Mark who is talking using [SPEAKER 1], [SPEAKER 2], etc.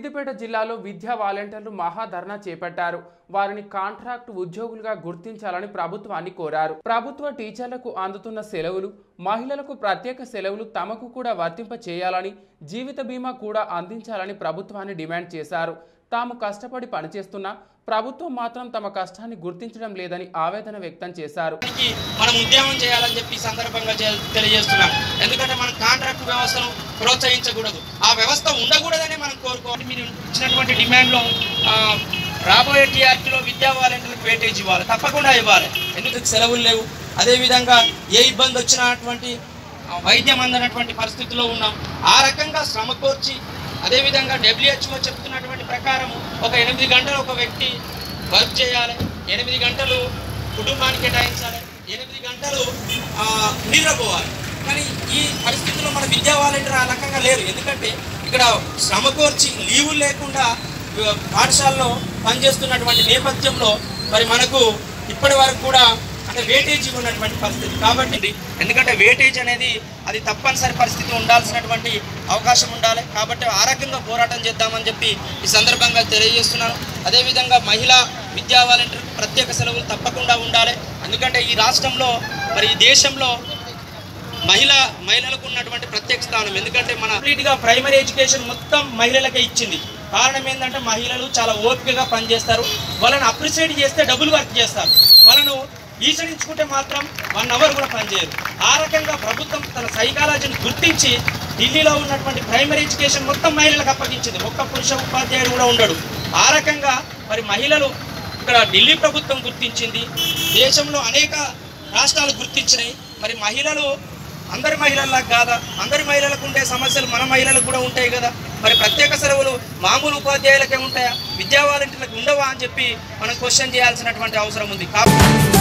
[SPEAKER 1] సిద్దిపేట జిల్లాలో విద్యా వాలంటీర్లు మహాధర్నా చేపట్టారు వారిని కాంట్రాక్ట్ ఉద్యోగులుగా గుర్తించాలని ప్రభుత్వాన్ని కోరారు ప్రభుత్వ టీచర్లకు అందుతున్న సెలవులు మహిళలకు ప్రత్యేక సెలవులు తమకు కూడా వర్తింప చేయాలని జీవిత బీమా కూడా అందించాలని ప్రభుత్వాన్ని డిమాండ్ చేశారు తాము కష్టపడి పనిచేస్తున్నా ప్రభుత్వం మాత్రం తమ కష్టాన్ని గుర్తించడం లేదని ఆవేదన వ్యక్తం చేశారు
[SPEAKER 2] దానికి మనం ఉద్యమం చేయాలని చెప్పి ఈ సందర్భంగా చే- తెలియజేస్తున్నాం ఎందుకంటే మనం కాంట్రాక్ట్ వ్యవస్థను ప్రోత్సహించకూడదు ఆ వ్యవస్థ ఉండకూడదని మనం కోరుకోవాలి మీరు ఇచ్చినటువంటి డిమాండ్లో ఆ, రాబోయే టీఆర్టీలో విద్యా వాలంటీర్లకు వేటేజ్ ఇవ్వాలి తప్పకుండా ఇవ్వాలి ఎందుకంటే సెలవులు లేవు అదేవిధంగా ఏ ఇబ్బంది వచ్చినటువంటి ఆ, వైద్యం అందనటువంటి పరిస్థితిలో ఉన్నాం ఆ రకంగా శ్రమ కోర్చి అదేవిధంగా డబ్ల్యూహెచ్ఓ చెప్తున్నటువంటి ప్రకారం ఒక ఎనిమిది గంటలు ఒక వ్యక్తి వర్క్ చేయాలి ఎనిమిది గంటలు కుటుంబానికి కేటాయించాలి ఎనిమిది గంటలు ఆ, నిద్రపోవాలి కానీ ఈ పరిస్థితుల్లో మన విద్యా వాలంటీర్ ఆ రకంగా లేరు ఎందుకంటే ఇక్కడ శ్రమ కోర్చి లీవులు లేకుండా ఆ, పాఠశాలలో పనిచేస్తున్నటువంటి నేపథ్యంలో మరి మనకు ఇప్పటి వరకు కూడా అంటే వేటేజ్ ఉన్నటువంటి పరిస్థితి కాబట్టి ఎందుకంటే వేటేజ్ అనేది అది తప్పనిసరి పరిస్థితి ఉండాల్సినటువంటి అవకాశం ఉండాలి కాబట్టి ఆ రకంగా పోరాటం చేద్దామని చెప్పి ఈ సందర్భంగా తెలియజేస్తున్నాను అదేవిధంగా మహిళా విద్యా వాలంటీర్ ప్రత్యేక సెలవులు తప్పకుండా ఉండాలి ఎందుకంటే ఈ రాష్ట్రంలో మరి ఈ దేశంలో మహిళ మహిళలకు ఉన్నటువంటి ప్రత్యేక స్థానం ఎందుకంటే మన కంప్లీట్గా ప్రైమరీ ఎడ్యుకేషన్ మొత్తం మహిళలకే ఇచ్చింది కారణం ఏంటంటే మహిళలు చాలా ఓపికగా పనిచేస్తారు వాళ్ళని అప్రిషియేట్ చేస్తే డబుల్ వర్క్ చేస్తారు వాళ్ళను ఈసడించుకుంటే మాత్రం వన్ అవర్ కూడా పనిచేయరు ఆ రకంగా ప్రభుత్వం తన సైకాలజీని గుర్తించి ఢిల్లీలో ఉన్నటువంటి ప్రైమరీ ఎడ్యుకేషన్ మొత్తం మహిళలకు అప్పగించింది ఒక్క పురుష ఉపాధ్యాయుడు కూడా ఉండడు ఆ రకంగా మరి మహిళలు ఇక్కడ ఢిల్లీ ప్రభుత్వం గుర్తించింది దేశంలో అనేక రాష్ట్రాలు గుర్తించినాయి మరి మహిళలు అందరి మహిళలకు కాదా అందరి మహిళలకు ఉండే సమస్యలు మన మహిళలకు కూడా ఉంటాయి కదా మరి ప్రత్యేక సెలవులు మామూలు ఉపాధ్యాయులకే ఉంటాయా విద్యా వాలంటీర్లకు ఉండవా అని చెప్పి మనం క్వశ్చన్ చేయాల్సినటువంటి అవసరం ఉంది కాబట్టి